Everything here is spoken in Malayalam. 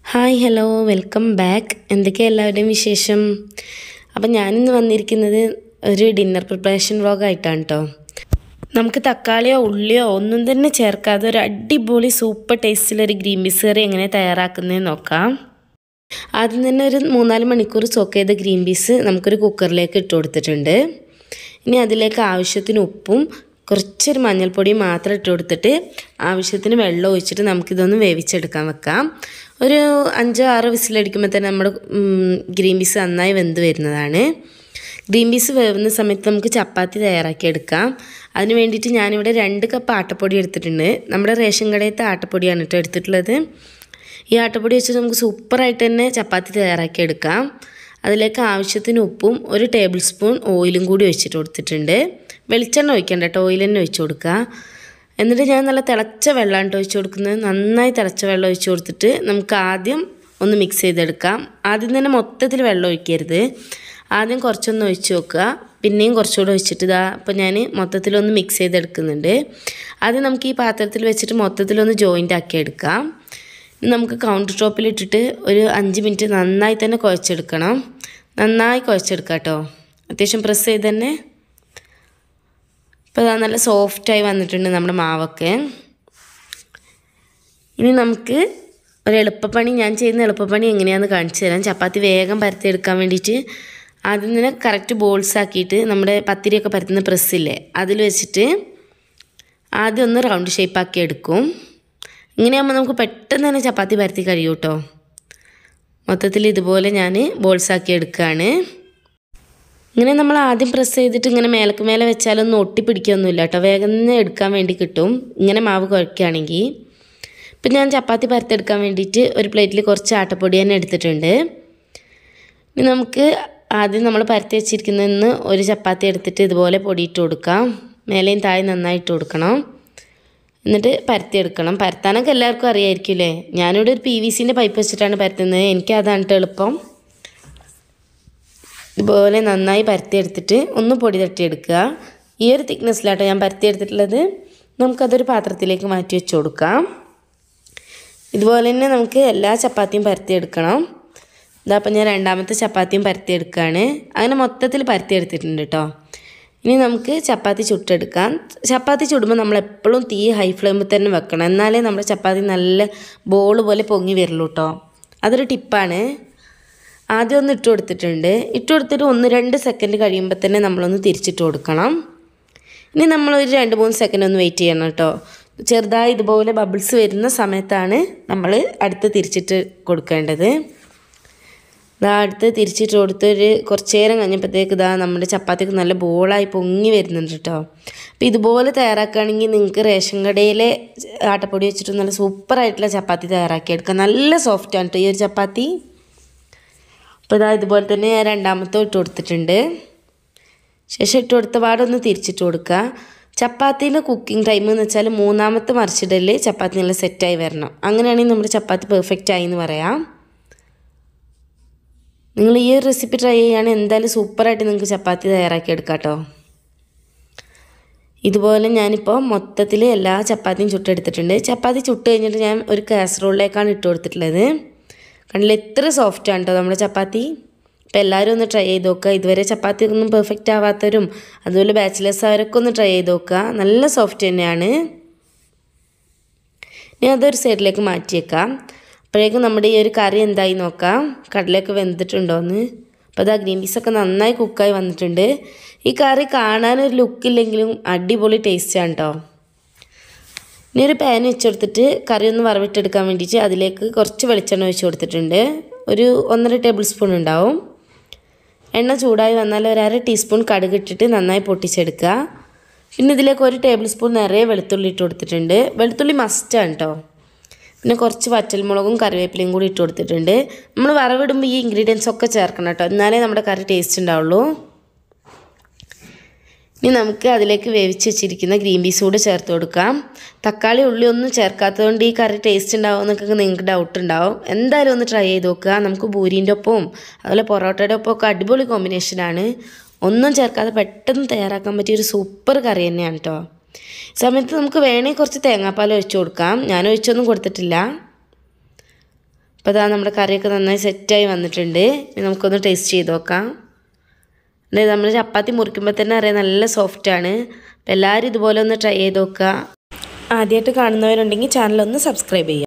ഹായ് ഹലോ വെൽക്കം ബാക്ക് എന്തൊക്കെയാണ് എല്ലാവരുടെയും വിശേഷം അപ്പം ഞാനിന്ന് വന്നിരിക്കുന്നത് ഒരു ഡിന്നർ പ്രിപ്പറേഷൻ വ്ളോഗായിട്ടാണ് കേട്ടോ നമുക്ക് തക്കാളിയോ ഉള്ളിയോ ഒന്നും തന്നെ ചേർക്കാതെ ഒരു അടിപൊളി സൂപ്പർ ടേസ്റ്റിലൊരു ഗ്രീൻ പീസ് കറി എങ്ങനെ തയ്യാറാക്കുന്നതെന്ന് നോക്കാം ആദ്യം തന്നെ ഒരു മൂന്നാല് മണിക്കൂർ സോക്ക് ചെയ്ത ഗ്രീൻ പീസ് നമുക്കൊരു കുക്കറിലേക്ക് ഇട്ട് കൊടുത്തിട്ടുണ്ട് ഇനി അതിലേക്ക് ആവശ്യത്തിന് ഉപ്പും കുറച്ചൊരു മഞ്ഞൾപ്പൊടിയും മാത്രം ഇട്ട് കൊടുത്തിട്ട് ആവശ്യത്തിന് വെള്ളം ഒഴിച്ചിട്ട് നമുക്കിതൊന്ന് വേവിച്ചെടുക്കാൻ വെക്കാം ഒരു അഞ്ചോ ആറോ വിസിലടിക്കുമ്പോൾ തന്നെ നമ്മുടെ ഗ്രീൻ പീസ് നന്നായി വെന്ത് വരുന്നതാണ് ഗ്രീൻ പീസ് വേവുന്ന സമയത്ത് നമുക്ക് ചപ്പാത്തി തയ്യാറാക്കി എടുക്കാം അതിന് വേണ്ടിയിട്ട് ഞാനിവിടെ രണ്ട് കപ്പ് ആട്ടപ്പൊടി എടുത്തിട്ടുണ്ട് നമ്മുടെ റേഷൻ കടയത്തെ ആട്ടപ്പൊടിയാണ് കേട്ടോ എടുത്തിട്ടുള്ളത് ഈ ആട്ടപ്പൊടി വെച്ചിട്ട് നമുക്ക് സൂപ്പറായിട്ട് തന്നെ ചപ്പാത്തി തയ്യാറാക്കി എടുക്കാം അതിലേക്ക് ആവശ്യത്തിന് ഉപ്പും ഒരു ടേബിൾ സ്പൂൺ ഓയിലും കൂടി ഒഴിച്ചിട്ട് കൊടുത്തിട്ടുണ്ട് വെളിച്ചെണ്ണ ഒഴിക്കണ്ട കേട്ടോ ഓയിൽ തന്നെ ഒഴിച്ച് കൊടുക്കുക എന്നിട്ട് ഞാൻ നല്ല തിളച്ച വെള്ളമാണ് ഒഴിച്ച് കൊടുക്കുന്നത് നന്നായി തിളച്ച വെള്ളം ഒഴിച്ച് കൊടുത്തിട്ട് നമുക്ക് ആദ്യം ഒന്ന് മിക്സ് ചെയ്തെടുക്കാം ആദ്യം തന്നെ മൊത്തത്തിൽ വെള്ളം ഒഴിക്കരുത് ആദ്യം കുറച്ചൊന്ന് ഒഴിച്ച് വെക്കുക പിന്നെയും കുറച്ചുകൂടെ ഒഴിച്ചിട്ട് ഇതാ അപ്പോൾ ഞാൻ മൊത്തത്തിലൊന്ന് മിക്സ് ചെയ്തെടുക്കുന്നുണ്ട് ആദ്യം നമുക്ക് ഈ പാത്രത്തിൽ വെച്ചിട്ട് മൊത്തത്തിലൊന്ന് ജോയിൻ്റ് ആക്കി എടുക്കാം നമുക്ക് കൗണ്ടർ ടോപ്പിലിട്ടിട്ട് ഒരു അഞ്ച് മിനിറ്റ് നന്നായി തന്നെ കുഴച്ചെടുക്കണം നന്നായി കുഴച്ചെടുക്കാം കേട്ടോ അത്യാവശ്യം പ്രസ് ചെയ്ത് തന്നെ ഇപ്പോൾ നല്ല സോഫ്റ്റായി വന്നിട്ടുണ്ട് നമ്മുടെ മാവൊക്കെ ഇനി നമുക്ക് ഒരു എളുപ്പപ്പണി ഞാൻ ചെയ്യുന്ന എളുപ്പപ്പണി എങ്ങനെയാണെന്ന് കാണിച്ചു തരാം ചപ്പാത്തി വേഗം പരത്തിയെടുക്കാൻ വേണ്ടിയിട്ട് ആദ്യം തന്നെ കറക്റ്റ് ബോൾസ് ആക്കിയിട്ട് നമ്മുടെ പത്തിരിയൊക്കെ പരത്തുന്ന പ്രസ്സില്ലേ അതിൽ വെച്ചിട്ട് ആദ്യം ഒന്ന് റൗണ്ട് ഷേപ്പാക്കി എടുക്കും ഇങ്ങനെയാകുമ്പോൾ നമുക്ക് പെട്ടെന്ന് തന്നെ ചപ്പാത്തി പരത്തി കഴിയും കേട്ടോ മൊത്തത്തിൽ ഇതുപോലെ ഞാൻ ബോൾസാക്കി എടുക്കുകയാണ് ഇങ്ങനെ നമ്മൾ ആദ്യം പ്രസ് ചെയ്തിട്ട് ഇങ്ങനെ മേലക്ക് മേലെ വെച്ചാലൊന്നും ഒട്ടിപ്പിടിക്കൊന്നുമില്ല കേട്ടോ വേഗം തന്നെ എടുക്കാൻ വേണ്ടി കിട്ടും ഇങ്ങനെ മാവ് കുഴക്കുകയാണെങ്കിൽ ഇപ്പം ഞാൻ ചപ്പാത്തി പരത്തെടുക്കാൻ വേണ്ടിയിട്ട് ഒരു പ്ലേറ്റിൽ കുറച്ച് ആട്ടപ്പൊടി തന്നെ എടുത്തിട്ടുണ്ട് ഇനി നമുക്ക് ആദ്യം നമ്മൾ പരത്തി വെച്ചിരിക്കുന്നതിന് ഒരു ചപ്പാത്തി എടുത്തിട്ട് ഇതുപോലെ പൊടിയിട്ട് കൊടുക്കാം മേലെയും താഴെ നന്നായിട്ട് കൊടുക്കണം എന്നിട്ട് പരത്തിയെടുക്കണം പരത്താനൊക്കെ എല്ലാവർക്കും അറിയായിരിക്കില്ലേ ഞാനിവിടെ ഒരു പി വി സിൻ്റെ പൈപ്പ് വെച്ചിട്ടാണ് പരത്തുന്നത് എനിക്ക് അതാണ് എളുപ്പം ഇതുപോലെ നന്നായി പരത്തിയെടുത്തിട്ട് ഒന്ന് പൊടി തട്ടിയെടുക്കുക ഈ ഒരു തിക്നെസ്സിലാട്ടോ ഞാൻ പരത്തിയെടുത്തിട്ടുള്ളത് നമുക്കതൊരു പാത്രത്തിലേക്ക് മാറ്റി വെച്ച് കൊടുക്കാം ഇതുപോലെ തന്നെ നമുക്ക് എല്ലാ ചപ്പാത്തിയും പരത്തിയെടുക്കണം ഇതാ അപ്പം ഞാൻ രണ്ടാമത്തെ ചപ്പാത്തിയും പരത്തിയെടുക്കുകയാണ് അങ്ങനെ മൊത്തത്തിൽ പരത്തിയെടുത്തിട്ടുണ്ട് കേട്ടോ ഇനി നമുക്ക് ചപ്പാത്തി ചുട്ടെടുക്കാം ചപ്പാത്തി ചുടുമ്പോൾ നമ്മൾ എപ്പോഴും തീ ഹൈ ഫ്ലെയിമിൽ തന്നെ വെക്കണം എന്നാലേ നമ്മുടെ ചപ്പാത്തി നല്ല ബോൾ പോലെ പൊങ്ങി വരുള്ളൂ കേട്ടോ അതൊരു ടിപ്പാണ് ആദ്യം ഒന്ന് ഇട്ട് കൊടുത്തിട്ടുണ്ട് ഇട്ട് കൊടുത്തിട്ട് ഒന്ന് രണ്ട് സെക്കൻഡ് കഴിയുമ്പോൾ തന്നെ നമ്മളൊന്ന് തിരിച്ചിട്ട് കൊടുക്കണം ഇനി നമ്മളൊരു രണ്ട് മൂന്ന് സെക്കൻഡ് ഒന്ന് വെയിറ്റ് ചെയ്യണം കേട്ടോ ചെറുതായി ഇതുപോലെ ബബിൾസ് വരുന്ന സമയത്താണ് നമ്മൾ അടുത്ത് തിരിച്ചിട്ട് കൊടുക്കേണ്ടത് ഇതാ അടുത്ത് തിരിച്ചിട്ട് കൊടുത്ത് ഒരു കുറച്ച് നേരം കഴിഞ്ഞപ്പോഴത്തേക്ക് ഇതാ നമ്മുടെ ചപ്പാത്തിക്ക് നല്ല ബോളായി പൊങ്ങി വരുന്നുണ്ട് കേട്ടോ അപ്പോൾ ഇതുപോലെ തയ്യാറാക്കുകയാണെങ്കിൽ നിങ്ങൾക്ക് റേഷൻ കടയിലെ ആട്ടപ്പൊടി വെച്ചിട്ട് നല്ല സൂപ്പറായിട്ടുള്ള ചപ്പാത്തി തയ്യാറാക്കിയെടുക്കാം നല്ല സോഫ്റ്റാണ് കേട്ടോ ഈ ഒരു ചപ്പാത്തി അപ്പോൾ ഇതാ ഇതുപോലെ തന്നെ ഞാൻ രണ്ടാമത്തെ ഇട്ട് കൊടുത്തിട്ടുണ്ട് ശേഷം ഇട്ട് കൊടുത്ത പാടൊന്ന് തിരിച്ചിട്ട് കൊടുക്കുക ചപ്പാത്തിൻ്റെ കുക്കിംഗ് ടൈം എന്ന് വെച്ചാൽ മൂന്നാമത്തെ മറിച്ചിടൽ ചപ്പാത്തി നല്ല സെറ്റായി വരണം അങ്ങനെയാണെങ്കിൽ നമ്മുടെ ചപ്പാത്തി പെർഫെക്റ്റ് ആയി എന്ന് പറയാം നിങ്ങൾ ഈ ഒരു റെസിപ്പി ട്രൈ ചെയ്യുകയാണെങ്കിൽ എന്തായാലും സൂപ്പറായിട്ട് നിങ്ങൾക്ക് ചപ്പാത്തി തയ്യാറാക്കി എടുക്കാം കേട്ടോ ഇതുപോലെ ഞാനിപ്പോൾ മൊത്തത്തിൽ എല്ലാ ചപ്പാത്തിയും ചുട്ടെടുത്തിട്ടുണ്ട് ചപ്പാത്തി ചുട്ട് കഴിഞ്ഞിട്ട് ഞാൻ ഒരു കാസറോളിലേക്കാണ് ഇട്ട് കൊടുത്തിട്ടുള്ളത് കണ്ടില്ല എത്ര സോഫ്റ്റാണ് കേട്ടോ നമ്മുടെ ചപ്പാത്തി അപ്പോൾ എല്ലാവരും ഒന്ന് ട്രൈ ചെയ്ത് നോക്കുക ഇതുവരെ ചപ്പാത്തി ഒന്നും പെർഫെക്റ്റ് ആവാത്തവരും അതുപോലെ ബാച്ചിലേഴ്സ് അവരൊക്കെ ഒന്ന് ട്രൈ ചെയ്ത് നോക്കുക നല്ല സോഫ്റ്റ് തന്നെയാണ് ഇനി അതൊരു സൈഡിലേക്ക് മാറ്റിയേക്കാം അപ്പോഴേക്കും നമ്മുടെ ഈ ഒരു കറി എന്തായി നോക്കാം കടലൊക്കെ വെന്തിട്ടുണ്ടോയെന്ന് അപ്പോൾ അത് ആ ഗ്രീൻ പീസൊക്കെ നന്നായി കുക്കായി വന്നിട്ടുണ്ട് ഈ കറി കാണാനൊരു ലുക്കില്ലെങ്കിലും അടിപൊളി ടേസ്റ്റാണ് കേട്ടോ ഇനി ഒരു പാൻ വെച്ചെടുത്തിട്ട് കറി ഒന്ന് വറവിട്ടെടുക്കാൻ വേണ്ടിയിട്ട് അതിലേക്ക് കുറച്ച് വെളിച്ചെണ്ണ ഒഴിച്ച് കൊടുത്തിട്ടുണ്ട് ഒരു ഒന്നര ടേബിൾ സ്പൂൺ ഉണ്ടാവും എണ്ണ ചൂടായി വന്നാൽ ഒരു അര ടീസ്പൂൺ കടുക് ഇട്ടിട്ട് നന്നായി പൊട്ടിച്ചെടുക്കുക പിന്നെ ഇതിലേക്ക് ഒരു ടേബിൾ സ്പൂൺ നിറയെ വെളുത്തുള്ളി ഇട്ട് കൊടുത്തിട്ടുണ്ട് വെളുത്തുള്ളി മസ്റ്റാണ് കേട്ടോ പിന്നെ കുറച്ച് വറ്റൽമുളകും കറിവേപ്പിലയും കൂടി ഇട്ട് കൊടുത്തിട്ടുണ്ട് നമ്മൾ വറവിടുമ്പോൾ ഈ ഇൻഗ്രീഡിയൻസ് ഒക്കെ ചേർക്കണം കേട്ടോ എന്നാലേ നമ്മുടെ കറി ടേസ്റ്റ് ഉണ്ടാവുള്ളൂ ഇനി നമുക്ക് അതിലേക്ക് വേവിച്ച് വെച്ചിരിക്കുന്ന ഗ്രീൻ പീസ് കൂടി ചേർത്ത് കൊടുക്കാം തക്കാളി ഉള്ളി ഒന്നും ചേർക്കാത്തതുകൊണ്ട് ഈ കറി ടേസ്റ്റ് ഉണ്ടാവും എന്നൊക്കെ നിങ്ങൾക്ക് ഡൗട്ട് ഉണ്ടാവും എന്തായാലും ഒന്ന് ട്രൈ ചെയ്ത് നോക്കുക നമുക്ക് പൂരീൻ്റെ ഒപ്പവും അതുപോലെ പൊറോട്ടയുടെ ഒപ്പം ഒക്കെ അടിപൊളി കോമ്പിനേഷനാണ് ഒന്നും ചേർക്കാതെ പെട്ടെന്ന് തയ്യാറാക്കാൻ പറ്റിയ ഒരു സൂപ്പർ കറി തന്നെയാണ് കേട്ടോ സമയത്ത് നമുക്ക് വേണമെങ്കിൽ കുറച്ച് തേങ്ങാപ്പാൽ ഒഴിച്ചു കൊടുക്കാം ഞാൻ ഒഴിച്ചൊന്നും കൊടുത്തിട്ടില്ല അപ്പോൾ അപ്പോൾ അതാ നമ്മുടെ കറിയൊക്കെ നന്നായി സെറ്റായി വന്നിട്ടുണ്ട് ഇനി നമുക്കൊന്ന് ടേസ്റ്റ് ചെയ്ത് നോക്കാം അതായത് നമ്മൾ ചപ്പാത്തി മുറിക്കുമ്പോൾ തന്നെ അറിയാം നല്ല സോഫ്റ്റാണ് അപ്പോൾ എല്ലാവരും ഇതുപോലെ ഒന്ന് ട്രൈ ചെയ്ത് നോക്കുക ആദ്യമായിട്ട് കാണുന്നവരുണ്ടെങ്കിൽ ചാനലൊന്ന് സബ്സ്ക്രൈബ് ചെയ്യുക